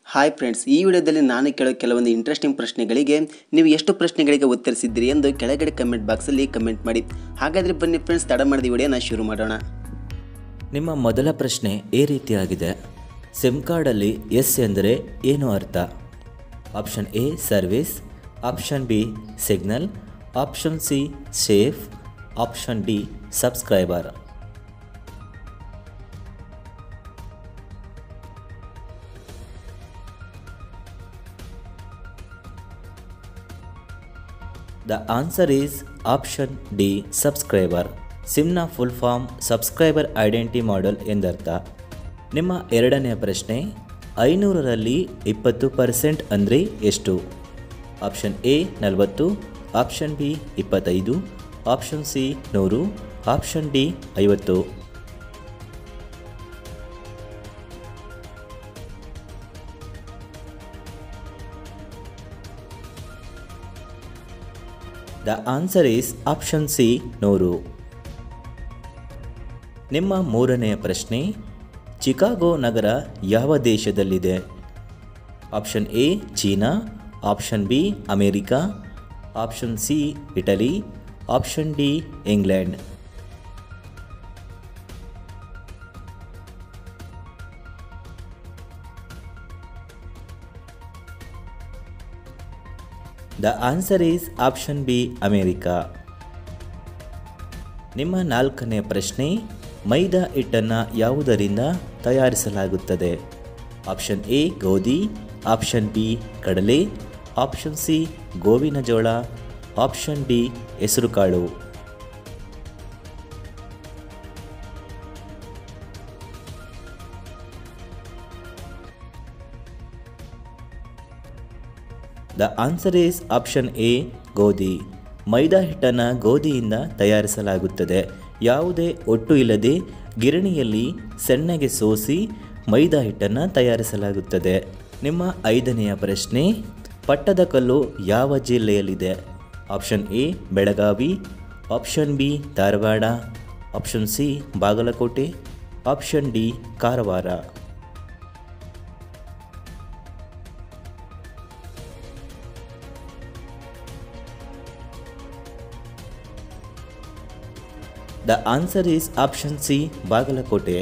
hi friends ಈ ವಿಡಿಯೋದಲ್ಲಿ ನಾನು ಕೇಳೋ ಕೆಲವೊಂದು ಇಂಟ್ರೆಸ್ಟಿಂಗ್ ಪ್ರಶ್ನೆಗಳಿಗೆ ನೀವು ಎಷ್ಟು ಪ್ರಶ್ನೆಗಳಿಗೆ ಉತ್ತರಿಸಿದ್ದೀರಿ ಎಂದು ಕೆಳಗಡೆ ಕಮೆಂಟ್ ಬಾಕ್ಸಲ್ಲಿ ಕಮೆಂಟ್ ಮಾಡಿ ಹಾಗಾದರೆ ಬನ್ನಿ ಫ್ರೆಂಡ್ಸ್ ತಡ ಮಾಡಿದ ವಿಡಿಯೋನ ಶುರು ಮಾಡೋಣ ನಿಮ್ಮ ಮೊದಲ ಪ್ರಶ್ನೆ ಈ ರೀತಿಯಾಗಿದೆ ಸಿಮ್ ಕಾರ್ಡಲ್ಲಿ ಎಸ್ ಎಂದರೆ ಏನು ಅರ್ಥ option A service option B signal option C safe option D subscriber the answer is option D subscriber ಸಿಮ್ನ full form subscriber identity module ಎಂದರ್ಥ ನಿಮ್ಮ ಎರಡನೆಯ ಪ್ರಶ್ನೆ ಐನೂರರಲ್ಲಿ ಇಪ್ಪತ್ತು ಪರ್ಸೆಂಟ್ ಅಂದರೆ ಎಷ್ಟು ಆಪ್ಷನ್ ಎ ನಲವತ್ತು ಆಪ್ಷನ್ ಬಿ ಇಪ್ಪತ್ತೈದು ಆಪ್ಷನ್ ಸಿ ನೂರು ಆಪ್ಷನ್ ಡಿ ಐವತ್ತು the answer is option C ನೂರು ನಿಮ್ಮ ಮೂರನೆಯ ಪ್ರಶ್ನೆ ಚಿಕಾಗೋ ನಗರ ಯಾವ ದೇಶದಲ್ಲಿದೆ option A China option B America option C Italy option D England the answer is option B America ನಿಮ್ಮ ನಾಲ್ಕನೇ ಪ್ರಶ್ನೆ ಮೈದಾ ಹಿಟ್ಟನ್ನು ಯಾವುದರಿಂದ ತಯಾರಿಸಲಾಗುತ್ತದೆ ಆಪ್ಷನ್ ಎ ಗೋಧಿ ಆಪ್ಷನ್ ಬಿ ಕಡಲೆ ಆಪ್ಷನ್ ಸಿ ಗೋವಿನ ಜೋಳ ಆಪ್ಷನ್ ಡಿ ಹೆಸರುಕಾಳು the answer is option A ಗೋಧಿ ಮೈದಾ ಹಿಟ್ಟನ್ನು ಗೋಧಿಯಿಂದ ತಯಾರಿಸಲಾಗುತ್ತದೆ ಯಾವುದೇ ಒಟ್ಟು ಇಲ್ಲದೆ ಗಿರಣಿಯಲ್ಲಿ ಸಣ್ಣಗೆ ಸೋಸಿ ಮೈದಾ ಹಿಟ್ಟನ್ನು ತಯಾರಿಸಲಾಗುತ್ತದೆ ನಿಮ್ಮ ಐದನೆಯ ಪ್ರಶ್ನೆ ಪಟ್ಟದಕಲ್ಲು ಯಾವ ಜಿಲ್ಲೆಯಲ್ಲಿದೆ option A Belagavi option B Dharwad option C Bagalkot option D Karwar the answer is option C Bagalkot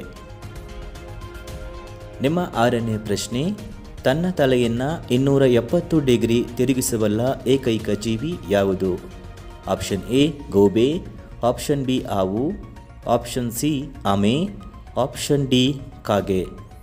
ನಿಮ್ಮ ಆರನೇ ಪ್ರಶ್ನೆ ತನ್ನ ತಲೆಯನ್ನು ಇನ್ನೂರ ಎಪ್ಪತ್ತು ಡಿಗ್ರಿ ತಿರುಗಿಸಬಲ್ಲ ಏಕೈಕ ಜೀವಿ ಯಾವುದು ಆಪ್ಷನ್ ಎ ಗೋಬೆ ಆಪ್ಷನ್ ಬಿ ಆವು ಆಪ್ಷನ್ ಸಿ ಆಮೆ ಆಪ್ಷನ್ ಡಿ ಕಾಗೆ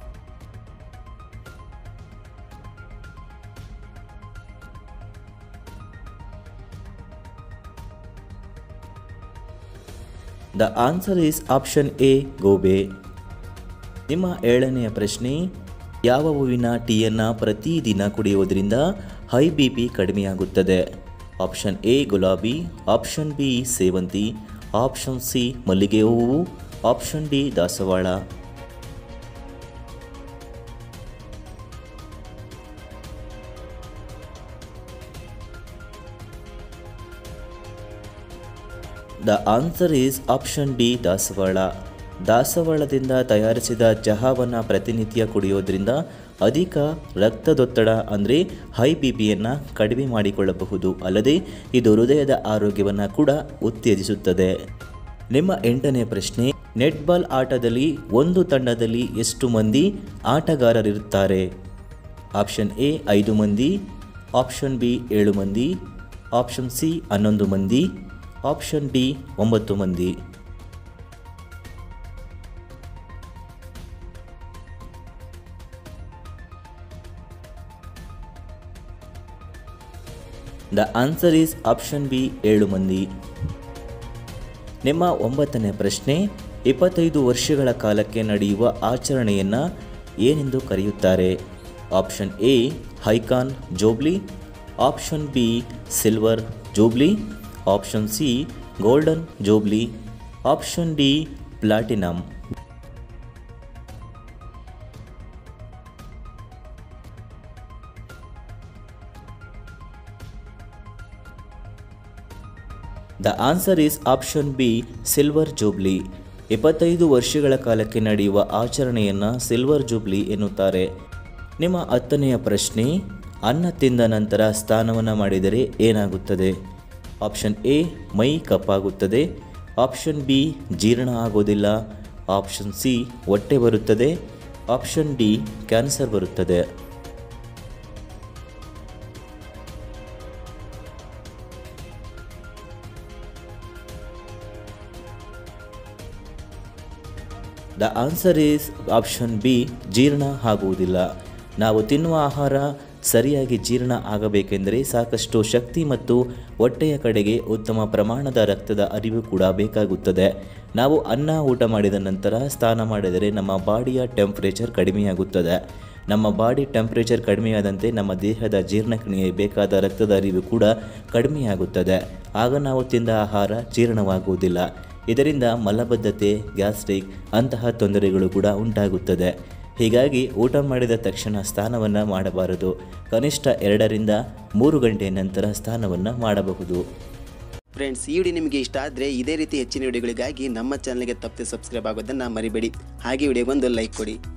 the answer is option A ಗೋಬೆ ನಿಮ್ಮ ಏಳನೆಯ ಪ್ರಶ್ನೆ ಯಾವ ಹೂವಿನ ಟೀಯನ್ನು ಪ್ರತಿದಿನ ಕುಡಿಯುವುದರಿಂದ ಹೈ ಬಿ ಪಿ ಕಡಿಮೆಯಾಗುತ್ತದೆ ಆಪ್ಷನ್ ಎ ಗುಲಾಬಿ ಆಪ್ಷನ್ ಬಿ ಸೇವಂತಿ ಆಪ್ಷನ್ ಸಿ ಮಲ್ಲಿಗೆ ಹೂವು ಆಪ್ಷನ್ ಡಿ ದಾಸವಾಳ the answer is option D ದಾಸವಾಳ ದಾಸವಾಳದಿಂದ ತಯಾರಿಸಿದ ಚಹಾವನ್ನು ಪ್ರತಿನಿತ್ಯ ಕುಡಿಯೋದ್ರಿಂದ ಅಧಿಕ ರಕ್ತದೊತ್ತಡ ಅಂದರೆ ಹೈ ಬಿ ಪಿಯನ್ನು ಕಡಿಮೆ ಮಾಡಿಕೊಳ್ಳಬಹುದು ಅಲ್ಲದೆ ಇದು ಹೃದಯದ ಆರೋಗ್ಯವನ್ನು ಕೂಡ ಉತ್ತೇಜಿಸುತ್ತದೆ ನಿಮ್ಮ ಎಂಟನೇ ಪ್ರಶ್ನೆ ನೆಟ್ಬಾಲ್ ಆಟದಲ್ಲಿ ಒಂದು ತಂಡದಲ್ಲಿ ಎಷ್ಟು ಮಂದಿ ಆಟಗಾರರಿರುತ್ತಾರೆ ಆಪ್ಷನ್ ಎ ಐದು ಮಂದಿ ಆಪ್ಷನ್ ಬಿ ಏಳು ಮಂದಿ ಆಪ್ಷನ್ ಸಿ ಹನ್ನೊಂದು ಮಂದಿ ಆಪ್ಷನ್ ಡಿ ಒಂಬತ್ತು ಮಂದಿ the answer is option B ಏಳು ಮಂದಿ ನಿಮ್ಮ ಒಂಬತ್ತನೇ ಪ್ರಶ್ನೆ ಇಪ್ಪತ್ತೈದು ವರ್ಷಗಳ ಕಾಲಕ್ಕೆ ನಡೆಯುವ ಆಚರಣೆಯನ್ನು ಏನೆಂದು ಕರೆಯುತ್ತಾರೆ ಆಪ್ಷನ್ ಎ ಹೈಕಾನ್ jubilee option B silver jubilee option C golden jubilee option D platinum the answer is option B silver jubilee ಇಪ್ಪತ್ತೈದು ವರ್ಷಗಳ ಕಾಲಕ್ಕೆ ನಡೆಯುವ ಆಚರಣೆಯನ್ನು ಸಿಲ್ವರ್ ಜೂಬ್ಲಿ ಎನ್ನುತ್ತಾರೆ ನಿಮ್ಮ ಹತ್ತನೆಯ ಪ್ರಶ್ನೆ ಅನ್ನ ತಿಂದ ನಂತರ ಸ್ನಾನವನ್ನು ಮಾಡಿದರೆ ಏನಾಗುತ್ತದೆ ಆಪ್ಷನ್ ಎ ಮೈ ಕಪ್ಪಾಗುತ್ತದೆ ಆಪ್ಷನ್ ಬಿ ಜೀರ್ಣ ಆಗೋದಿಲ್ಲ ಆಪ್ಷನ್ ಸಿ ಹೊಟ್ಟೆ ಬರುತ್ತದೆ ಆಪ್ಷನ್ ಡಿ ಕ್ಯಾನ್ಸರ್ ಬರುತ್ತದೆ the answer is option B ಜೀರ್ಣ ಆಗುವುದಿಲ್ಲ ನಾವು ತಿನ್ನುವ ಆಹಾರ ಸರಿಯಾಗಿ ಜೀರ್ಣ ಆಗಬೇಕೆಂದರೆ ಸಾಕಷ್ಟು ಶಕ್ತಿ ಮತ್ತು ಹೊಟ್ಟೆಯ ಕಡೆಗೆ ಉತ್ತಮ ಪ್ರಮಾಣದ ರಕ್ತದ ಅರಿವು ಕೂಡ ಬೇಕಾಗುತ್ತದೆ ನಾವು ಅನ್ನ ಊಟ ಮಾಡಿದ ನಂತರ ಸ್ನಾನ ಮಾಡಿದರೆ ನಮ್ಮ ಬಾಡಿಯ ಟೆಂಪ್ರೇಚರ್ ಕಡಿಮೆಯಾಗುತ್ತದೆ ನಮ್ಮ ಬಾಡಿ ಟೆಂಪ್ರೇಚರ್ ಕಡಿಮೆಯಾದಂತೆ ನಮ್ಮ ದೇಹದ ಜೀರ್ಣಕ್ರಿಯೆ ಬೇಕಾದ ರಕ್ತದ ಅರಿವು ಕೂಡ ಕಡಿಮೆಯಾಗುತ್ತದೆ ಆಗ ನಾವು ತಿಂದ ಆಹಾರ ಜೀರ್ಣವಾಗುವುದಿಲ್ಲ ಇದರಿಂದ ಮಲಬದ್ಧತೆ ಗ್ಯಾಸ್ಟ್ರಿಕ್ ಅಂತಹ ತೊಂದರೆಗಳು ಕೂಡ ಉಂಟಾಗುತ್ತದೆ ಹೀಗಾಗಿ ಊಟ ಮಾಡಿದ ತಕ್ಷಣ ಸ್ನಾನವನ್ನು ಮಾಡಬಾರದು ಕನಿಷ್ಠ ಎರಡರಿಂದ ಮೂರು ಗಂಟೆಯ ನಂತರ ಸ್ನಾನವನ್ನು ಮಾಡಬಹುದು ಫ್ರೆಂಡ್ಸ್ ಈ ವಿಡಿಯೋ ನಿಮಗೆ ಇಷ್ಟ ಆದರೆ ಇದೇ ರೀತಿ ಹೆಚ್ಚಿನ ವಿಡಿಯೋಗಳಿಗಾಗಿ ನಮ್ಮ ಚಾನಲ್ಗೆ ತಪ್ಪದೆ ಸಬ್ಸ್ಕ್ರೈಬ್ ಆಗೋದನ್ನು ಮರಿಬೇಡಿ ಹಾಗೆ ವಿಡಿಯೋಗೊಂದು ಲೈಕ್ ಕೊಡಿ